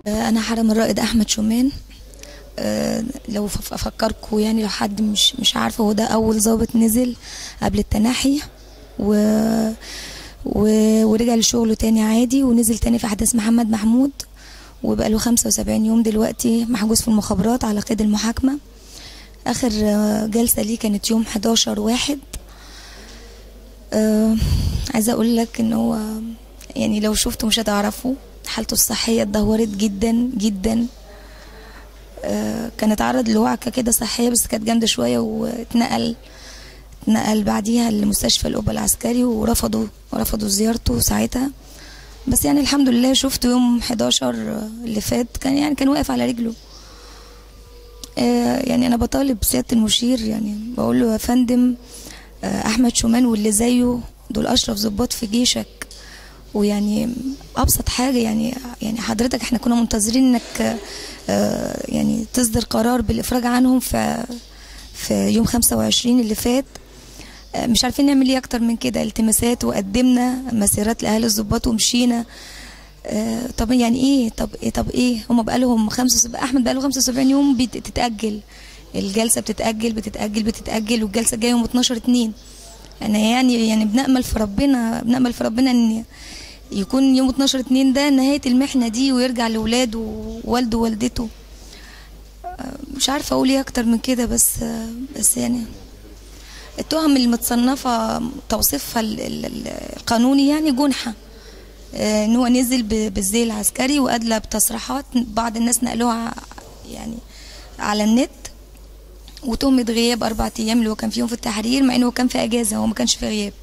انا حرم الرائد احمد شومان أه لو ف- افكركم يعني لو حد مش مش عارفه هو ده اول ضابط نزل قبل التنحي و و... ورجع لشغله تاني عادي ونزل تاني في احداث محمد محمود وبقى له 75 يوم دلوقتي محجوز في المخابرات على قيد المحاكمه اخر آه، جلسه ليه كانت يوم 11 واحد أه عايزه اقول لك ان هو يعني لو شفته مش هتعرفه حالته الصحيه اتدهورت جدا جدا آه، كان اتعرض لوعكه كده صحيه بس كانت جامده شويه واتنقل اتنقل بعديها لمستشفى القبه العسكري ورفضوا رفضوا زيارته ساعتها بس يعني الحمد لله شفته يوم 11 اللي فات كان يعني كان واقف على رجله آه، يعني انا بطالب سياده المشير يعني بقول له يا فندم آه، احمد شومان واللي زيه دول اشرف ضباط في جيشك ويعني ابسط حاجه يعني يعني حضرتك احنا كنا منتظرين انك آه، يعني تصدر قرار بالافراج عنهم في في يوم 25 اللي فات آه، مش عارفين نعمل ايه اكتر من كده التماسات وقدمنا مسيرات لاهالي الضباط ومشينا آه، طب يعني ايه طب ايه طب ايه هم بقالهم 75 احمد بقاله 75 يوم بتتاجل الجلسه بتتاجل بتتاجل بتتاجل والجلسه جايه يوم 12 2 انا يعني يعني بنامل في ربنا بنامل في ربنا ان يكون يوم 12 2 ده نهايه المحنه دي ويرجع لاولاده ووالده ووالدته آه، مش عارفه اقول ايه اكتر من كده بس آه، بس يعني التهم المتصنفه توصيفها ال- ال- ال- القانوني يعني جنحه آه، ان هو نزل ب- بالزي العسكري وادلى بتصريحات بعض الناس نقلوها يعني على النت وتهمة غياب أربع أيام اللي هو كان فيهم في التحرير مع إنه كان في أجازة هو ما كانش في غياب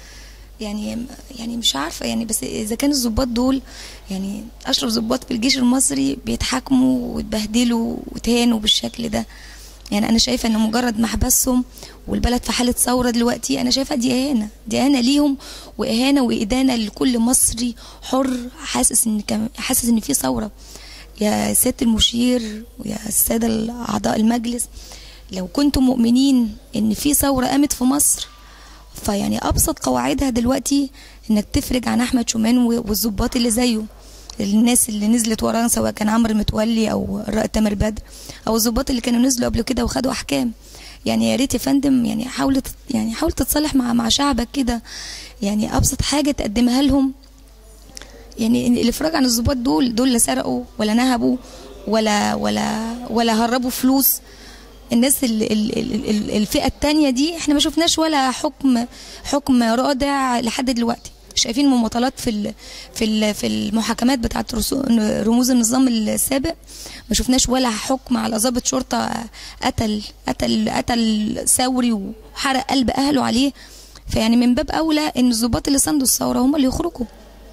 يعني يعني مش عارفة يعني بس إذا كان الضباط دول يعني أشرف ضباط في الجيش المصري بيتحاكموا ويتبهدلوا وتهانوا بالشكل ده يعني أنا شايفة إن مجرد محبسهم والبلد في حالة ثورة دلوقتي أنا شايفة دي إهانة دي إهانة ليهم وإهانة وإدانة لكل مصري حر حاسس إن كان حاسس إن في ثورة يا سيادة المشير ويا السادة أعضاء المجلس لو كنتم مؤمنين ان في ثوره قامت في مصر فيعني ابسط قواعدها دلوقتي انك تفرج عن احمد شومان و- والظباط اللي زيه الناس اللي نزلت وراه سواء كان عمرو متولي او الرائد تامر بدر او الظباط اللي كانوا نزلوا قبل كده وخدوا احكام يعني يا ريت يا فندم يعني حاول تت- يعني حاول تتصالح مع مع شعبك كده يعني ابسط حاجه تقدمها لهم يعني الافراج عن الضباط دول دول لا سرقوا ولا نهبوا ولا ولا ولا هربوا فلوس الناس ال ال ال ال الفئه التانية دي احنا ما شفناش ولا حكم حكم رادع لحد دلوقتي شايفين مماطلات في ال في ال في المحاكمات بتاعت رسو- رموز النظام السابق ما شفناش ولا حكم على ضابط شرطه قتل قتل قتل ثوري وحرق قلب اهله عليه فيعني من باب اولى ان الضباط اللي ساندوا الثوره هم اللي يخرجوا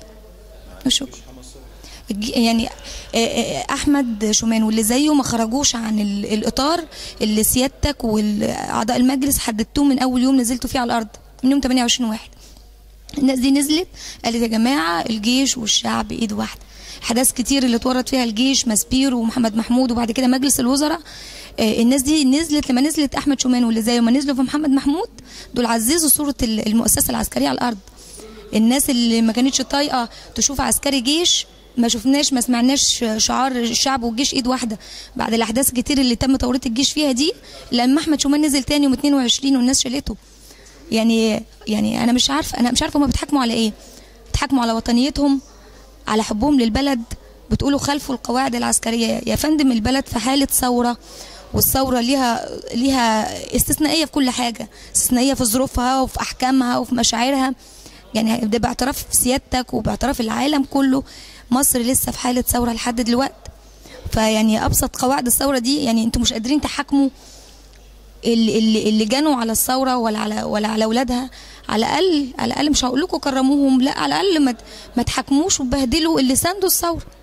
شكرا الج- يعني آه، آه، احمد شومان واللي زيه ما خرجوش عن ال- الاطار اللي سيادتك واعضاء المجلس حددتوه من اول يوم نزلتوا فيه على الارض من يوم 28 واحد الناس دي نزلت قالت يا جماعه الجيش والشعب ايد واحده احداث كتير اللي اتورط فيها الجيش مسبير ومحمد محمود وبعد كده مجلس الوزراء آه، الناس دي نزلت لما نزلت احمد شومان واللي زيه ما نزلوا في محمد محمود دول عززوا صوره ال- المؤسسه العسكريه على الارض الناس اللي ما كانتش طايقه تشوف عسكري جيش ما شفناش ما سمعناش شعار الشعب والجيش ايد واحده بعد الاحداث كتير اللي تم توريط الجيش فيها دي لما احمد شومان نزل تاني يوم 22 والناس شالته يعني يعني انا مش عارفه انا مش عارفه هما بيتحاكموا على ايه بيتحاكموا على وطنيتهم على حبهم للبلد بتقولوا خلفوا القواعد العسكريه يا فندم البلد في حاله ثوره والثوره ليها ليها استثنائيه في كل حاجه استثنائيه في ظروفها وفي احكامها وفي مشاعرها يعني ده باعتراف سيادتك وباعتراف العالم كله مصر لسه في حاله ثوره لحد دلوقتي فيعني ابسط قواعد الثوره دي يعني انتوا مش قادرين تحاكموا اللي, اللي, اللي جنوا على الثوره ولا على ولا على اولادها على الاقل على الاقل مش هقول لكم كرموهم لا على الاقل ما ت- ما تحاكموش وتبهدلوا اللي ساندوا الثوره